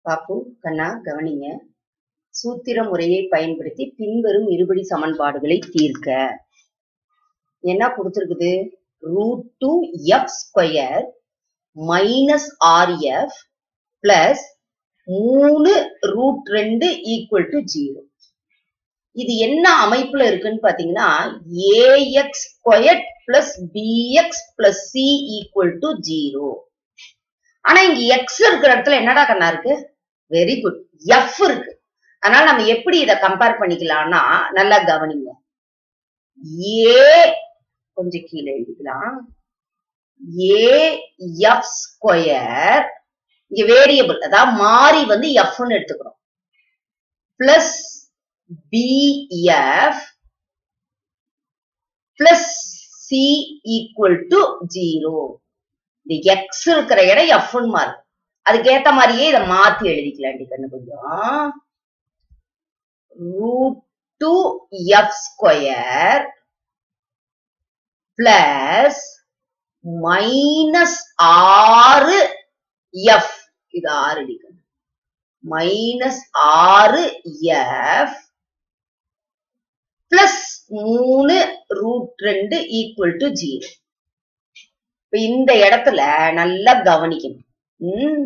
பாப்பு கண்ணா கவனிங்க சூத்திர முறையை பயன்படுத்தி பின்வரும் இருபடி சமன்பாடுகளை தீர்க்க என்ன கொடுத்திருக்குது root two F square minus ஆர்எஃப் பிளஸ் மூணு ரூட் ரெண்டு ஈக்குவல் டு ஜீரோ இது என்ன அமைப்புல இருக்குன்னு பாத்தீங்கன்னா A X square plus B X plus C equal to zero ஆனா இங்க எக்ஸ் இருக்கிற இடத்துல என்னடா கண்ணா இருக்கு வெரி குட் எஃப் இருக்கு அதனால நம்ம எப்படி இத கம்பேர் பண்ணிக்கலாம்னா நல்லா கவனிங்க ஏ கொஞ்சம் கீழே எழுதிக்கலாம் ஏ எஃப் ஸ்கொயர் இங்க வேரியபிள் அதாவது மாறி வந்து எஃப்னு எடுத்துக்கிறோம் plus B F plus C equal to zero இந்த எக்ஸ் இருக்கிற இடம் எஃப்னு மாறும் அதுக்கேத்த மாதிரியே இதை மாத்தி எழுதிக்கலாம் கண்ணு கொஞ்சம் root two F square plus minus ஆறு எஃப் இது ஆறு அடிக்கணும் மைனஸ் ஆறு எஃப் பிளஸ் மூணு ரூட் ரெண்டு ஈக்குவல் டு ஜீரோ இப்ப இந்த இடத்துல நல்லா கவனிக்கணும் உம்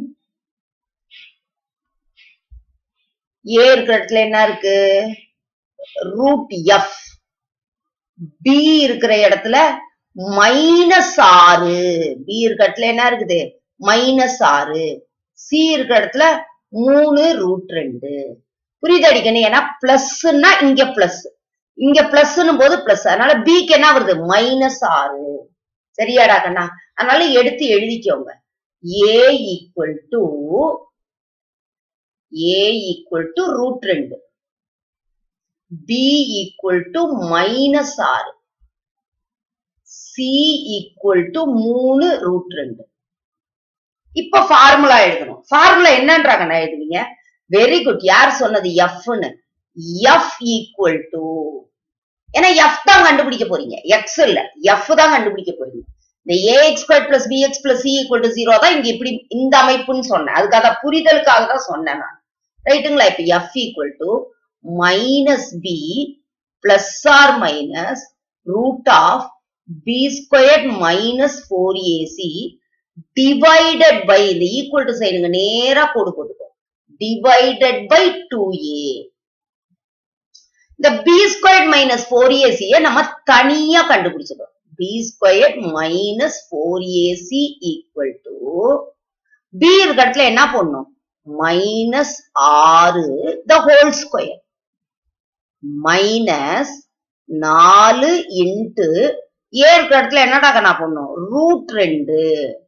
ஏ இருக்கிற இடத்துல என்ன இருக்கு ரூட் எஃப் பி இருக்கிற இடத்துல மைனஸ் ஆறு பி இருக்கிற இடத்துல என்ன இருக்குது மைனஸ் ஆறு சி இருக்கிற இடத்துல மூணு ரூட் ரெண்டு புரியுது அடிக்கணும் ஏன்னா பிளஸ்னா இங்க பிளஸ் இங்க பிளஸ்னு போது பிளஸ் அதனால பிக்கு என்ன வருது மைனஸ் ஆறு சரியாடா கண்ணா அதனால எடுத்து எழுதிக்கோங்க A equal to A equal to root ரெண்டு பி ஈக்குவல் டு மைனஸ் ஆறு சி ஈக்குவல் டு மூணு ரூட் ரெண்டு இப்ப ஃபார்முலா எழுதணும் ஃபார்முலா என்னன்றாங்க நான் எழுதுவீங்க வெரி குட் யார் சொன்னது எஃப்னு எஃப் ஈக்குவல் டு ஏன்னா எஃப் தான் கண்டுபிடிக்க போறீங்க எக்ஸ் இல்ல எஃப் தான் கண்டுபிடிக்க போறீங்க இந்த A X square plus B X plus C equal to zero தான் இங்க இப்படி இந்த அமைப்புன்னு சொன்னேன் அதுக்காக புரிதலுக்காக தான் சொன்னேன் நான் ரைட்டுங்களா இப்ப F equal to minus B plus or minus root of B square minus four A C divided by இந்த ஈக்குவல் டு சைடுங்க நேரா கோடு போட்டுக்கோ டிவைடட் பை டூ ஏ இந்த பி ஸ்கொயர் மைனஸ் ஃபோர் ஏசிய நம்ம தனியா கண்டுபிடிச்சிடும் B square minus four A C equal to B இருக்க இடத்துல என்ன பண்ணும் மைனஸ் ஆறு த ஹோல் ஸ்கொயர் மைனஸ் நாலு இன்ட்டு ஏ இருக்கிற இடத்துல என்னடா நான் பண்ணும் ரூட் ரெண்டு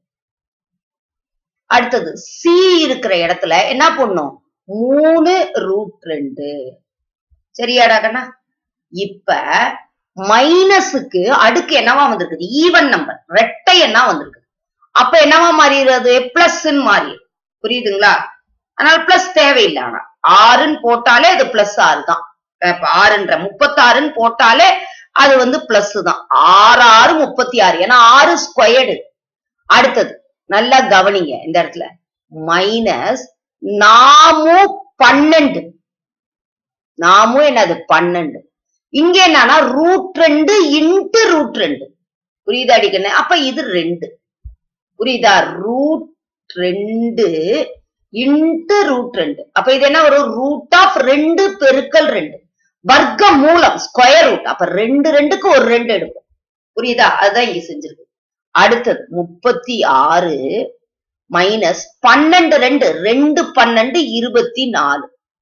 அடுத்தது சி இருக்கிற இடத்துல என்ன பண்ணும் மூணு ரூட் ரெண்டு சரியாடா கண்ணா இப்ப மைனஸுக்கு அடுக்கு என்னவா வந்திருக்குது ஈவன் நம்பர் ரெட்டை என்ன வந்திருக்கு அப்ப என்னவா மாறிடுறது பிளஸ் மாறி புரியுதுங்களா அதனால பிளஸ் தேவையில்லை ஆனா ஆறுன்னு போட்டாலே அது பிளஸ் ஆறு தான் இப்ப ஆறுன்ற முப்பத்தாறுன்னு போட்டாலே அது வந்து பிளஸ் தான் ஆறு ஆறு முப்பத்தி ஆறு ஏன்னா ஆறு ஸ்கொயர்டு அடுத்தது நல்லா கவனிங்க இந்த இடத்துல மைனஸ் நாமும் பன்னெண்டு நாமும் என்னது பன்னெண்டு இங்க என்னன்னா ரூட் ரெண்டு இன்ட்டு ரூட் ரெண்டு புரியுதா அடிக்கணும் அப்ப இது ரெண்டு புரியுதா ரூட் ரெண்டு இன்ட்டு ரூட் ரெண்டு அப்ப இது என்ன வரும் ரூட் ஆஃப் ரெண்டு பெருக்கல் ரெண்டு வர்க்க மூலம் ஸ்கொயர் ரூட் அப்ப ரெண்டு ரெண்டுக்கு ஒரு ரெண்டு எடுக்கும் புரியுதா அதுதான் இங்க செஞ்சிருக்கு அடுத்தது முப்பத்தி ஆறு மைனஸ் பன்னெண்டு ரெண்டு ரெண்டு பன்னெண்டு இருபத்தி நாலு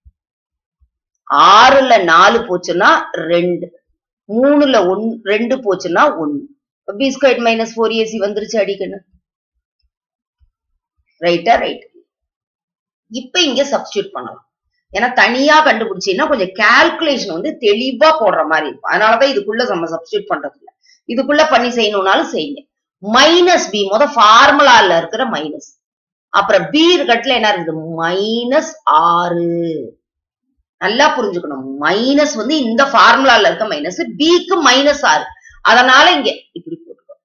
ஆறுல நாலு போச்சுன்னா ரெண்டு மூணுல ஒன் ரெண்டு போச்சுன்னா ஒன்னு B square minus four A C வந்துருச்சு அடிக்கணும் ரைட்டா ரைட் இப்ப இங்க சப்ஸ்டியூட் பண்ணலாம் ஏன்னா தனியா கண்டுபிடிச்சீங்கன்னா கொஞ்சம் கால்குலேஷன் வந்து தெளிவா போடுற மாதிரி இருக்கும் அதனாலதான் இதுக்குள்ள நம்ம சப்ஸ்டியூட் பண்றது இல்ல இதுக்குள்ள பண்ணி செய்யணும்னாலும் செய்யுங்க மைனஸ் பி முத ஃபார்முலால இருக்கிற மைனஸ் அப்புறம் பி இருக்கட்டுல என்ன இருக்குது மைனஸ் ஆறு நல்லா புரிஞ்சுக்கணும் மைனஸ் வந்து இந்த ஃபார்முலால இருக்க மைனஸ் பிக்கு மைனஸ் ஆறு அதனால இங்க இப்படி போட்டுக்கோ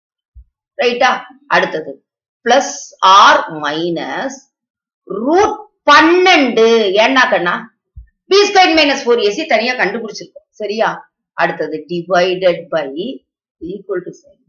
ரைட்டா அடுத்தது பிளஸ் ஆர் மைனஸ் ரூட் பன்னெண்டு ஏன்னா கண்ணா B square minus four A C தனியா கண்டுபிடிச்சிருக்கோம் சரியா அடுத்தது divided by equal to sign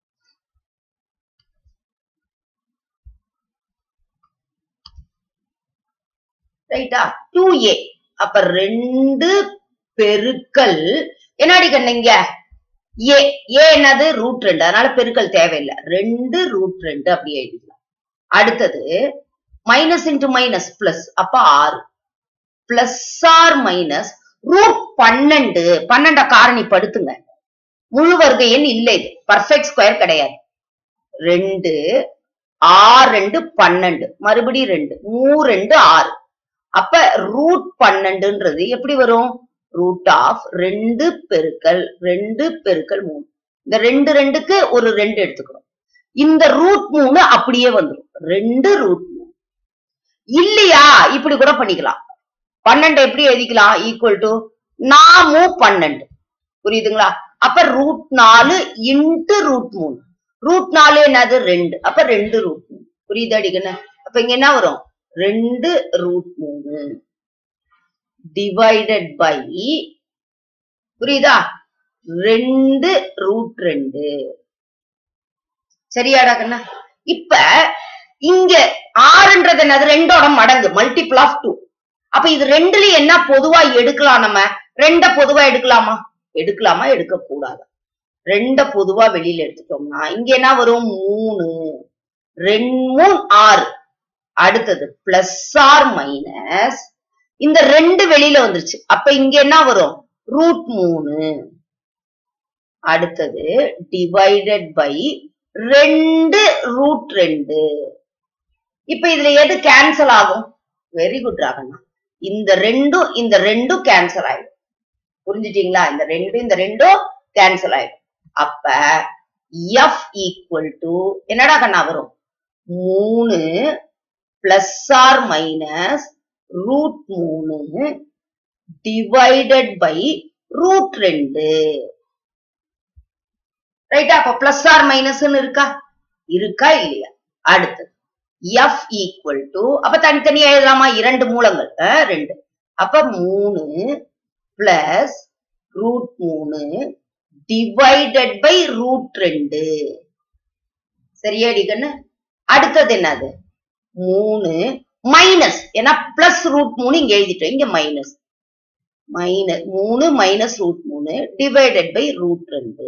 ரைட்டா டூ ஏ அப்ப ரெண்டு பெருக்கல் என்னடி கண்ணுங்க ஏ ஏ என்னது ரூட் ரெண்டு அதனால பெருக்கல் தேவையில்லை ரெண்டு ரூட் ரெண்டு அப்படியே எழுதிக்கலாம் அடுத்தது மைனஸ் இன்டு மைனஸ் பிளஸ் அப்ப ஆறு பிளஸ் ஆர் மைனஸ் ரூட் பன்னெண்டு பன்னெண்ட காரணிப்படுத்துங்க முழு வர்க்க எண் இல்லை இது பர்ஃபெக்ட் ஸ்கொயர் கிடையாது ரெண்டு ஆறு ரெண்டு பன்னெண்டு மறுபடியும் ரெண்டு மூ ரெண்டு ஆறு அப்ப ரூட் பன்னெண்டுன்றது எப்படி வரும் ரூட் ஆஃப் ரெண்டு பெருக்கல் ரெண்டு பெருக்கல் மூணு இந்த ரெண்டு ரெண்டுக்கு ஒரு ரெண்டு எடுத்துக்கணும் இந்த ரூட் மூணு அப்படியே வந்துடும் ரெண்டு ரூட் மூணு இல்லையா இப்படி கூட பண்ணிக்கலாம் பன்னெண்டு எப்படி எழுதிக்கலாம் ஈக்குவல் டு நாமு பன்னெண்டு புரியுதுங்களா அப்ப ரூட் நாலு இன்ட்டு ரூட் மூணு ரூட் நாலு என்னது ரெண்டு அப்ப ரெண்டு ரூட் மூணு புரியுது அடிக்கணும் அப்ப இங்க என்ன வரும் ரெண்டு ரூட் மூணு டிவைடட் பை புரியுதா ரெண்டு ரூட் ரெண்டு சரியாடா கண்ணா இப்ப இங்க ஆறுன்றது என்னது ரெண்டோட மடங்கு மல்டிபிள் ஆஃப் டூ அப்ப இது ரெண்டுல என்ன பொதுவா எடுக்கலாம் நம்ம ரெண்ட பொதுவா எடுக்கலாமா எடுக்கலாமா எடுக்க கூடாதா ரெண்ட பொதுவா வெளியில எடுத்துட்டோம்னா இங்க என்ன வரும் மூணு ரெண்டு மூணு ஆறு அடுத்தது பிளஸ் ஆர் மைனஸ் இந்த ரெண்டு வெளியில வந்துருச்சு அப்ப இங்க என்ன வரும் ரூட் மூணு அடுத்தது டிவைடட் பை ரெண்டு ரூட் ரெண்டு இப்ப இதுல எது கேன்சல் ஆகும் வெரி குட் ராகண்ணா இந்த ரெண்டும் இந்த ரெண்டும் கேன்சல் ஆயிடும் புரிஞ்சுட்டீங்களா இந்த ரெண்டும் இந்த ரெண்டும் கேன்சல் ஆயிடும் அப்ப எஃப் ஈக்குவல் டு என்னடா கண்ணா வரும் மூணு பிளஸ் ஆர் மைனஸ் ரூட் மூணு டிவைடட் பை ரூட் ரெண்டு ரைட்டா அப்ப பிளஸ் ஆர் மைனஸ் இருக்கா இருக்கா இல்லையா அடுத்தது எஃப் ஈக்குவல் டு அப்ப தனித்தனியா எழுதலாமா இரண்டு மூலங்கள் அஹ், ரெண்டு அப்ப மூணு பிளஸ் ரூட் மூணு டிவைடட் பை ரூட் ரெண்டு சரியாடி கண்ணு அடுத்தது என்னது மூணு மைனஸ் ஏன்னா பிளஸ் ரூட் மூணு இங்க எழுதிட்டோம் இங்க மைனஸ் மைனஸ் மூணு மைனஸ் ரூட் மூணு டிவைடட் பை ரூட் ரெண்டு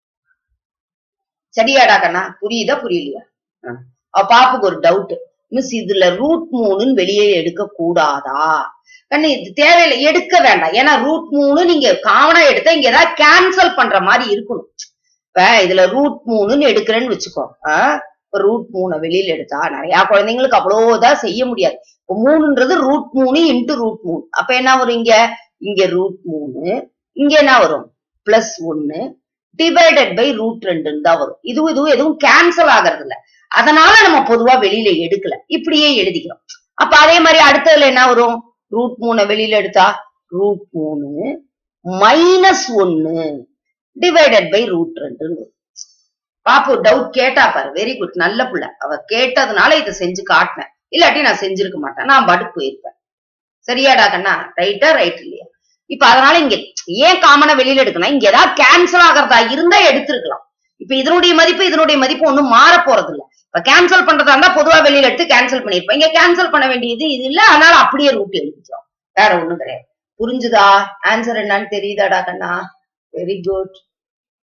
சரியாடா கண்ணா புரியுதா புரியலையா ஆ. அவ பாப்புக்கு ஒரு டவுட் மிஸ் இதுல ரூட் மூணுன்னு வெளியே எடுக்க கூடாதா கண்ணு இது தேவையில்லை எடுக்க வேண்டாம் ஏன்னா ரூட் மூணு நீங்க காமனா எடுத்தா இங்க ஏதாவது கேன்சல் பண்ற மாதிரி இருக்கணும் இப்ப இதுல ரூட் மூணுன்னு எடுக்கிறேன்னு வச்சுக்கோ இப்ப ரூட் மூணை வெளியில எடுத்தா நிறைய குழந்தைங்களுக்கு அவ்வளவுதான் செய்ய முடியாது இப்ப மூணுன்றது ரூட் மூணு இன்ட்டு ரூட் மூணு அப்ப என்ன வரும் இங்க இங்க ரூட் மூணு இங்க என்ன வரும் பிளஸ் ஒன்னு டிவைடட் பை ரூட் ரெண்டுன்னு தான் வரும் இதுவும் இதுவும் எதுவும் கேன்சல் ஆகிறது இல்ல அதனால நம்ம பொதுவா வெளியில எடுக்கல இப்படியே எழுதிக்கிறோம் அப்ப அதே மாதிரி அடுத்ததுல என்ன வரும் ரூட் மூணை வெளியில எடுத்தா ரூட் மூணு மைனஸ் ஒன்னு டிவைடட் பை ரூட் ரெண்டுன்னு வரும். பாப்பு டவுட் கேட்டா பாரு வெரி குட் நல்ல புள்ள அவ கேட்டதுனால இதை செஞ்சு காட்டினேன் இல்லாட்டி நான் செஞ்சிருக்க மாட்டேன் நான் படுக்கு போயிருப்பேன் சரியாடா கண்ணா ரைட்டா ரைட் இல்லையா இப்ப அதனால இங்க ஏன் காமனா வெளியில எடுக்கணும் இங்க ஏதாவது கேன்சல் ஆகிறதா இருந்தா எடுத்திருக்கலாம் இப்ப இதனுடைய மதிப்பு இதனுடைய மதிப்பு ஒண்ணும் மாற போறது இல்ல இப்ப கேன்சல் பண்றதா இருந்தா பொதுவா வெளியில எடுத்து கேன்சல் பண்ணிருப்போம் இங்க கேன்சல் பண்ண வேண்டியது இது இல்ல அதனால அப்படியே ரூட் எழுதிக்கிறோம் வேற ஒண்ணும் கிடையாது புரிஞ்சுதா ஆன்சர் என்னன்னு தெரியுதாடா கண்ணா வெரி குட்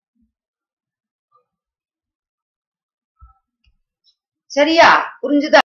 சரியா புரிஞ்சுதா